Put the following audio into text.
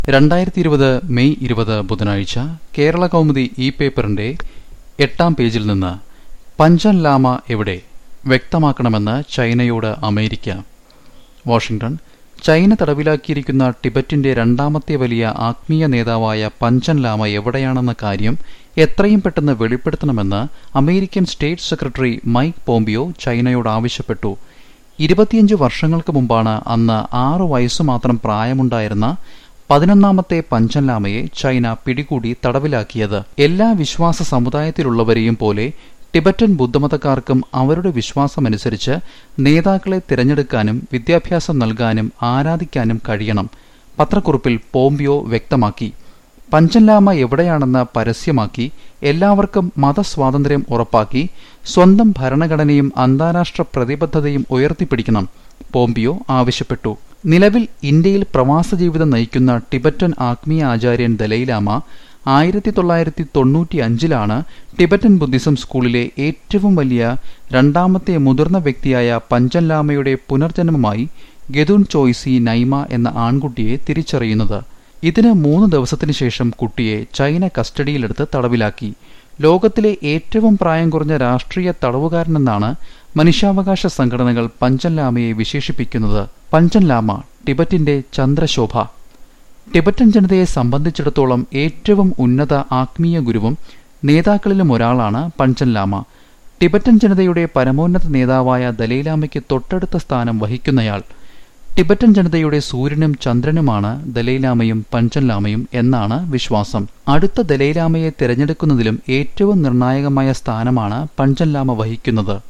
രണ്ടായിരത്തി ഇരുപത് മെയ് ഇരുപത് ബുധനാഴ്ച കേരള കൗമുദി ഇ പേപ്പറിന്റെ എട്ടാം പേജിൽ നിന്ന് പഞ്ചൻ ലാമ എവിടെ വ്യക്തമാക്കണമെന്ന് ചൈനയോട് അമേരിക്ക വാഷിംഗ്ടൺ ചൈന തടവിലാക്കിയിരിക്കുന്ന ടിബറ്റിന്റെ രണ്ടാമത്തെ വലിയ ആത്മീയ നേതാവായ പഞ്ചൻ ലാമ എവിടെയാണെന്ന കാര്യം എത്രയും പെട്ടെന്ന് വെളിപ്പെടുത്തണമെന്ന് American state secretary Mike Pompeo ചൈനയോട് ആവശ്യപ്പെട്ടു ഇരുപത്തിയഞ്ച് വർഷങ്ങൾക്ക് മുമ്പാണ് അന്ന് ആറു വയസ്സു മാത്രം പ്രായമുണ്ടായിരുന്ന പതിനൊന്നാമത്തെ പഞ്ചൻലാമയെ ചൈന പിടികൂടി തടവിലാക്കിയത് എല്ലാ വിശ്വാസ സമുദായത്തിലുള്ളവരെയും പോലെ ടിബറ്റൻ ബുദ്ധമതക്കാർക്കും അവരുടെ വിശ്വാസമനുസരിച്ച് നേതാക്കളെ തിരഞ്ഞെടുക്കാനും വിദ്യാഭ്യാസം നൽകാനും ആരാധിക്കാനും കഴിയണം പത്രക്കുറിപ്പിൽ പോംപിയോ വ്യക്തമാക്കി പഞ്ചൻലാമ എവിടെയാണെന്ന് പരസ്യമാക്കി എല്ലാവർക്കും മതസ്വാതന്ത്ര്യം ഉറപ്പാക്കി സ്വന്തം ഭരണഘടനയും അന്താരാഷ്ട്ര പ്രതിബദ്ധതയും ഉയർത്തിപ്പിടിക്കണം പോംപിയോ ആവശ്യപ്പെട്ടു നിലവിൽ ഇന്ത്യയിൽ പ്രവാസ ജീവിതം നയിക്കുന്ന ടിബറ്റൻ ആത്മീയ ആചാര്യൻ ദലൈലാമ ആയിരത്തി തൊള്ളായിരത്തി തൊണ്ണൂറ്റി അഞ്ചിലാണ് ടിബറ്റൻ ബുദ്ധിസം സ്കൂളിലെ ഏറ്റവും വലിയ രണ്ടാമത്തെ മുതിർന്ന വ്യക്തിയായ പഞ്ചൻലാമയുടെ പുനർജന്മമായി ഗെതുൻ ചോയ്സി നൈമ എന്ന ആൺകുട്ടിയെ തിരിച്ചറിയുന്നത് ഇതിന് മൂന്ന് ദിവസത്തിനു ശേഷം കുട്ടിയെ ചൈന കസ്റ്റഡിയിലെടുത്ത് തടവിലാക്കി ലോകത്തിലെ ഏറ്റവും പ്രായം കുറഞ്ഞ രാഷ്ട്രീയ തടവുകാരനെന്നാണ് മനുഷ്യാവകാശ സംഘടനകൾ പഞ്ചൻലാമയെ വിശേഷിപ്പിക്കുന്നത് പഞ്ചൻലാമ ടിബറ്റിന്റെ ചന്ദ്രശോഭ ടിബറ്റൻ ജനതയെ സംബന്ധിച്ചിടത്തോളം ഏറ്റവും ഉന്നത ആത്മീയ ഗുരുവും നേതാക്കളിലും ഒരാളാണ് പഞ്ചൻലാമ ടിബറ്റൻ ജനതയുടെ പരമോന്നത നേതാവായ ദലൈലാമയ്ക്ക് തൊട്ടടുത്ത സ്ഥാനം വഹിക്കുന്നയാൾ ടിബറ്റൻ ജനതയുടെ സൂര്യനും ചന്ദ്രനുമാണ് ദലൈലാമയും പഞ്ചൻലാമയും എന്നാണ് വിശ്വാസം അടുത്ത ദലൈലാമയെ തിരഞ്ഞെടുക്കുന്നതിലും ഏറ്റവും നിർണായകമായ സ്ഥാനമാണ് പഞ്ചൻലാമ വഹിക്കുന്നത്